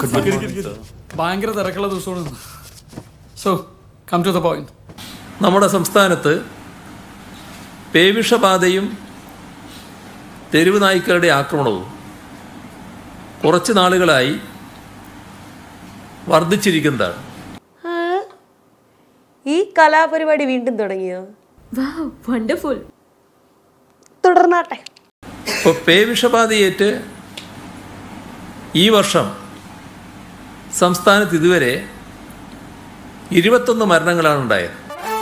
ഭയങ്കര തിരക്കുള്ള ദിവസമാണ് so come to the point നമ്മുടെ സംസ്ഥാനത്ത് പേവിഷബാധയും തെരുവ് നായ്ക്കളുടെ ആക്രമണവും കുറച്ച് നാളുകളായി വർദ്ധിച്ചിരിക്കുന്നതാണ് ആ, ഈ കലാപരിപാടി വീണ്ടും തുടങ്ങിയോ വാവ് വണ്ടർഫുൾ തുടർന്നാട്ടെ ഇപ്പോൾ പേവിഷബാധയേറ്റ് ഈ വർഷം സംസ്ഥാനത്ത് ഇതുവരെ ഇരുപത്തൊന്ന് മരണങ്ങളാണ് ഉണ്ടായത്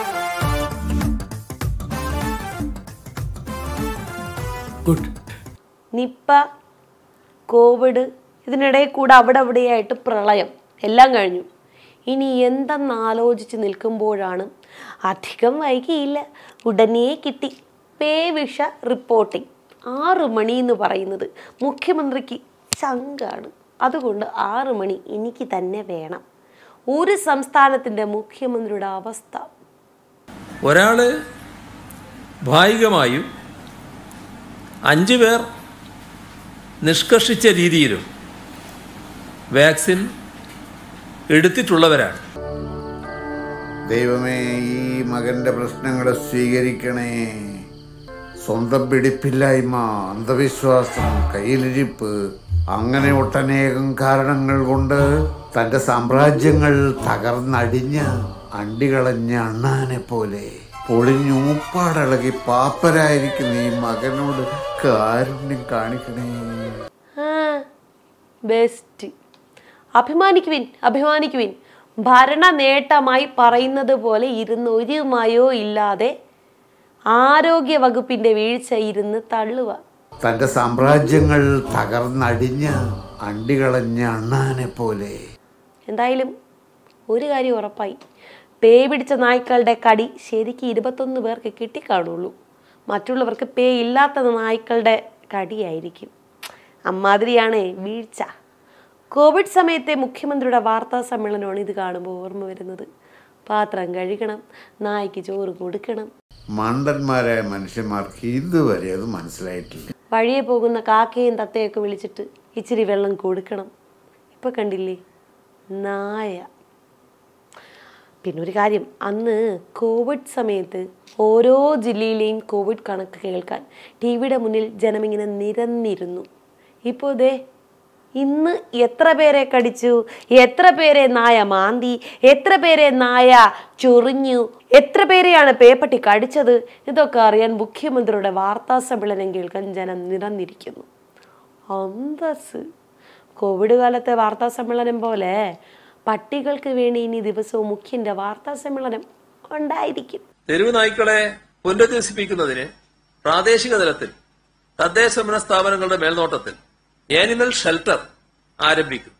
ഗുഡ് നിപ്പ കോവിഡ് ഇതിനിടയിൽ കൂടെ അവിടെ അവിടെയായിട്ട് പ്രളയം എല്ലാം കഴിഞ്ഞു ഇനി എന്തെന്ന് ആലോചിച്ച് നിൽക്കുമ്പോഴാണ് അധികം വൈകിയില്ല ഉടനെ കിട്ടി പേവിഷ റിപ്പോർട്ടിംഗ് ആറ് മണി എന്ന് പറയുന്നത് മുഖ്യമന്ത്രിക്ക് ചങ്കാണ് അതുകൊണ്ട് ആറ് മണി എനിക്ക് തന്നെ വേണം ഒരു സംസ്ഥാനത്തിൻ്റെ മുഖ്യമന്ത്രിയുടെ അവസ്ഥ ഒരാൾ ഭാഗികമായും അഞ്ച് പേർ നിഷ്കർഷിച്ച രീതിയിലും വാക്സിൻ എടുത്തിട്ടുള്ളവരാണ് ദൈവമേ ഈ മകന്റെ പ്രശ്നങ്ങളെ സ്വീകരിക്കണേ സ്വന്തം പിടിപ്പില്ലായ്മ അന്ധവിശ്വാസം കയ്യിലിരിപ്പ് അങ്ങനെ ഒട്ടനേകം കാരണങ്ങൾ കൊണ്ട് തന്റെ സാമ്രാജ്യങ്ങൾ തകർന്നടിഞ്ഞ് അണ്ടികളഞ്ഞ അണ്ണാനെ പോലെ പൊളിഞ്ഞൂപ്പാടിളകി പാപ്പരായിരിക്കുന്ന ഈ മകനോട് കാരുണ്യം കാണിക്കണേ ആ ബെസ്റ്റ് അഭിമാനിക്കുവിൻ അഭിമാനിക്കുവിൻ ഭരണ നേട്ടമായി പറയുന്നത് പോലെ ഇരുന്ന് ഒരു മയോ ഇല്ലാതെ ആരോഗ്യ വകുപ്പിന്റെ വീഴ്ച ഇരുന്ന് തള്ളുക തന്റെ സാമ്രാജ്യങ്ങൾ തകർന്നടിഞ്ഞ് അണ്ടികളഞ്ഞ അണ്ണാനെ പോലെ എന്തായാലും ഒരു കാര്യം ഉറപ്പായി പേ പിടിച്ച നായ്ക്കളുടെ കടി ശരിക്കും ഇരുപത്തൊന്ന് പേർക്ക് കിട്ടിക്കാണുള്ളൂ മറ്റുള്ളവർക്ക് പേ ഇല്ലാത്ത നായ്ക്കളുടെ കടിയായിരിക്കും അമ്മാതിരിയാണ് വീഴ്ച കോവിഡ് സമയത്തെ മുഖ്യമന്ത്രിയുടെ വാർത്താ സമ്മേളനമാണ് ഇത് കാണുമ്പോൾ ഓർമ്മ വരുന്നത് പാത്രം കഴുകണം നായ്ക്ക് ചോറ് കൊടുക്കണം മണ്ടന്മാരായ മനുഷ്യന്മാർക്ക് ഇതുവരെ അത് മനസ്സിലായിട്ടില്ല വഴിയെ പോകുന്ന കാക്കയും തത്തയൊക്കെ വിളിച്ചിട്ട് ഇച്ചിരി വെള്ളം കൊടുക്കണം ഇപ്പൊ കണ്ടില്ലേ നായ പിന്നെ ഒരു കാര്യം അന്ന് കോവിഡ് സമയത്ത് ഓരോ ജില്ലയിലെയും കോവിഡ് കണക്ക് കേൾക്കാൻ ടി വിയുടെ മുന്നിൽ ജനമിങ്ങനെ നിരന്നിരുന്നു ഇപ്പോൾ ദേ ഇന്ന് എത്ര പേരെ കടിച്ചു എത്ര പേരെ നായ മാന്തി എത്ര പേരെ നായ ചൊറിഞ്ഞു എത്ര പേരെയാണ് പേപ്പട്ടി കടിച്ചത് ഇതൊക്കെ അറിയാൻ മുഖ്യമന്ത്രിയുടെ വാർത്താ സമ്മേളനം കേൾക്കാൻ ജനം നിറഞ്ഞിരിക്കുന്നു അന്തസ് കോവിഡ് കാലത്തെ വാർത്താ സമ്മേളനം പോലെ പട്ടികൾക്ക് വേണ്ടി ഇനി ദിവസവും മുഖ്യന്റെ വാർത്താ സമ്മേളനം ഉണ്ടായിരിക്കും തെരുവ് നായ്ക്കളെ പുനരധിവസിപ്പിക്കുന്നതിന് പ്രാദേശിക തലത്തിൽ തദ്ദേശ ഭരണ സ്ഥാപനങ്ങളുടെ മേൽനോട്ടത്തിൽ ആനിമൽ ഷെൽട്ടർ ആരംഭിക്കും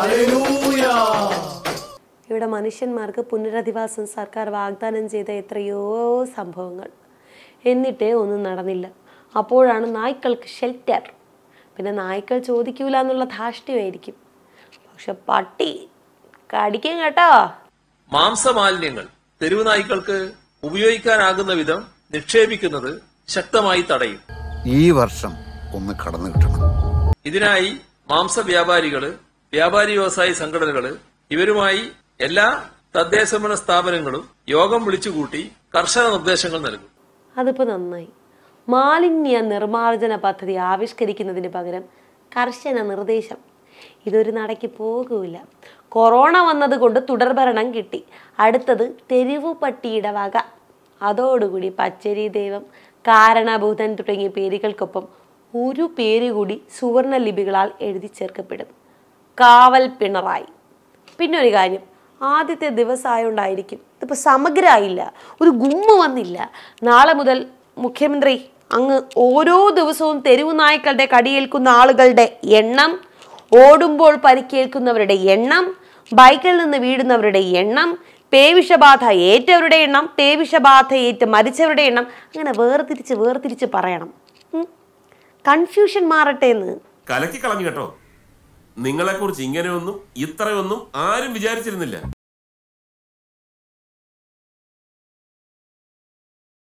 ഇവിടെ മനുഷ്യന്മാർക്ക് പുനരധിവാസം സർക്കാർ വാഗ്ദാനം ചെയ്ത എത്രയോ സംഭവങ്ങൾ എന്നിട്ടേ ഒന്നും നടന്നില്ല അപ്പോഴാണ് നായ്ക്കൾക്ക് ഷെൽട്ടർ പിന്നെ നായ്ക്കൾ ചോദിക്കൂല എന്നുള്ള ധാഷ്ട്യമായിരിക്കും പക്ഷെ പട്ടി കടിക്കും കേട്ടോ മാംസമാലിന്യങ്ങൾ തെരുവ് നായ്ക്കൾക്ക് ഉപയോഗിക്കാനാകുന്ന വിധം നിക്ഷേപിക്കുന്നത് ശക്തമായി തടയും ഈ വർഷം ഒന്ന് കടന്നു കിട്ടണം ഇതിനായി മാംസ വ്യാപാരികള് വ്യാപാരി വ്യവസായി സംഘടനകള് ഇവരുമായി എല്ലാ തദ്ദേശ ഭരണ സ്ഥാപനങ്ങളും യോഗം വിളിച്ചുകൂട്ടി കർശന നിർദ്ദേശങ്ങൾ നൽകും അതിപ്പോൾ നന്നായി മാലിന്യ നിർമ്മാർജ്ജന പദ്ധതി ആവിഷ്കരിക്കുന്നതിന് പകരം കർശന നിർദ്ദേശം ഇതൊരു നടക്ക് പോകൂല കൊറോണ വന്നതുകൊണ്ട് തുടർഭരണം കിട്ടി അടുത്തത് തെരുവു പട്ടിയുടെ വക അതോടുകൂടി പച്ചരി ദൈവം കാരണഭൂതൻ തുടങ്ങിയ പേരുകൾക്കൊപ്പം ഒരു പേര് കൂടി സുവർണ ലിപികളാൽ എഴുതി ചേർക്കപ്പെടും കാവൽ പിണറായി പിന്നെ ഒരു കാര്യം ആദ്യത്തെ ദിവസമായോണ്ടായിരിക്കും ഇതിപ്പോൾ സമഗ്രമായില്ല ഒരു ഗുമ്മ വന്നില്ല നാളെ മുതൽ മുഖ്യമന്ത്രി അങ്ങ് ഓരോ ദിവസവും തെരുവു നായ്ക്കളുടെ കടിയേൽക്കുന്ന ആളുകളുടെ എണ്ണം ഓടുമ്പോൾ പരിക്കേൽക്കുന്നവരുടെ എണ്ണം ബൈക്കിൽ നിന്ന് വീഴുന്നവരുടെ എണ്ണം പേവിഷബാധ ഏറ്റവരുടെ എണ്ണം പേവിഷബാധ ഏറ്റ് മരിച്ചവരുടെ എണ്ണം അങ്ങനെ വേർതിരിച്ച് വേർതിരിച്ച് പറയണം കൺഫ്യൂഷൻ മാറട്ടെ എന്ന് കലക്കി കളഞ്ഞു കേട്ടോ നിങ്ങളെക്കുറിച്ച് ഇങ്ങനെയൊന്നും ഇത്രയൊന്നും ആരും വിചാരിച്ചിരുന്നില്ല